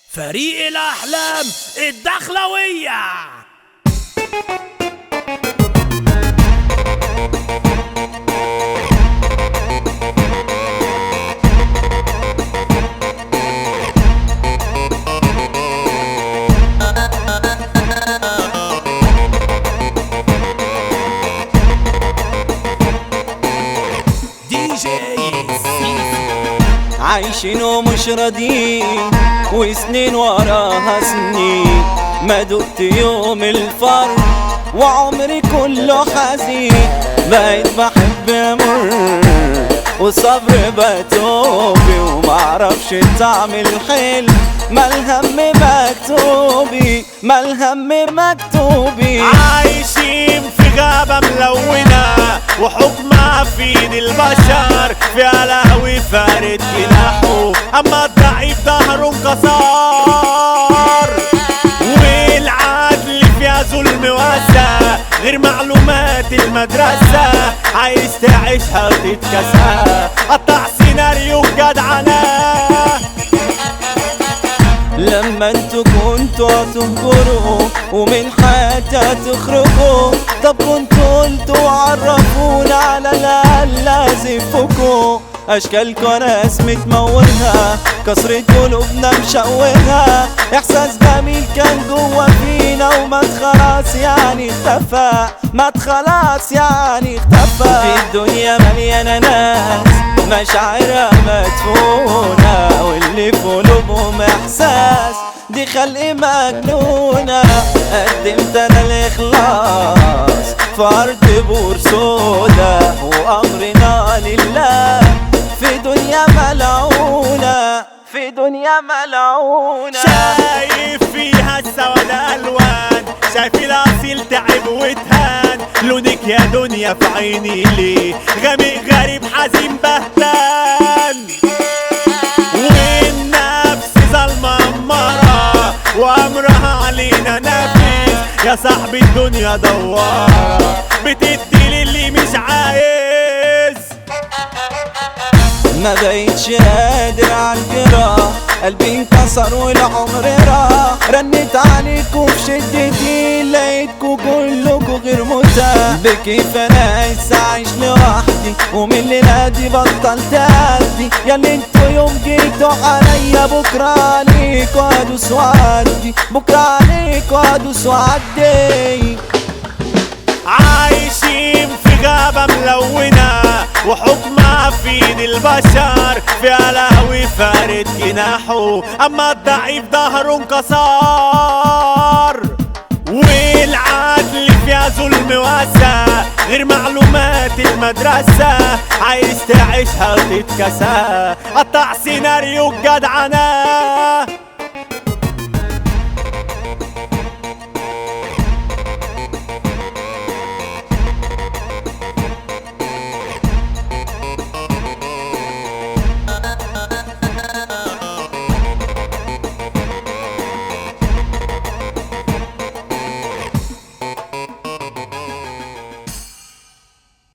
فريق الأحلام الدخلوية دي جي عايشين ومش راضيين وسنين وراها سنين ما دقت يوم الفرق وعمري كله حزين بقيت بحب امر وصبر بتوبي ومعرفش طعم الحلم ما الهم مكتوبي ما الهم مكتوبي عايشين في غابة ملونة وحكمها في ايد البشر فيها لهوي فارد جناحه اما الضعيف ظهره انكسر والعدل فيها ظلم واسع غير معلومات المدرسة عايز تعيشها وتتكسى قطع سيناريو جدعنة لما انتوا كنتوا هتهجروا ومن حياتي هتخرجوا طب كنتوا قلتوا عرفونا على الاقل ازفكوا اشكالكوا ناس متموهة كسرة قلوبنا مشوهة احساس جميل كان جوا فينا ومات خلاص يعني اختفى مات خلاص يعني اختفى في الدنيا مليانة ناس مشاعرها مدفونة واللي في قلوبهم احساس دي خلق مجنونة قدمت انا الاخلاص في ارض بور سودا وامرنا لله في دنيا ملعونة في دنيا ملعونة شايف فيها السواد الوان شايف الاصيل تعب وتهان لونك يا دنيا في عيني ليه غامق غريب حزين بهتان والنفس ظلمة أمارة وأمرها علينا نفيس يا صاحبي الدنيا دوارة بتدي للي مش عايز ما بقيتش قادر عالجراح قلبي انكسر والعمر راح رنت عليكوا في شدتي لقيتكوا كلكوا غير متاح بكيف انا عايز اعيش لوحدي ومن الليلة دي بطلت ادي يا اللي انتوا يوم جيتوا عليا بكرة عليكوا ادوس وعدي بكرة عليكوا ادوس وعدي عايشين في غابة ملونة وحكمها في ايد البشر فيها لهوي فارد جناحه اما الضعيف ظهره انكسر والعدل فيها ظلم واسع غير معلومات المدرسة عايز تعيشها وتتكسى قطع سيناريو الجدعنة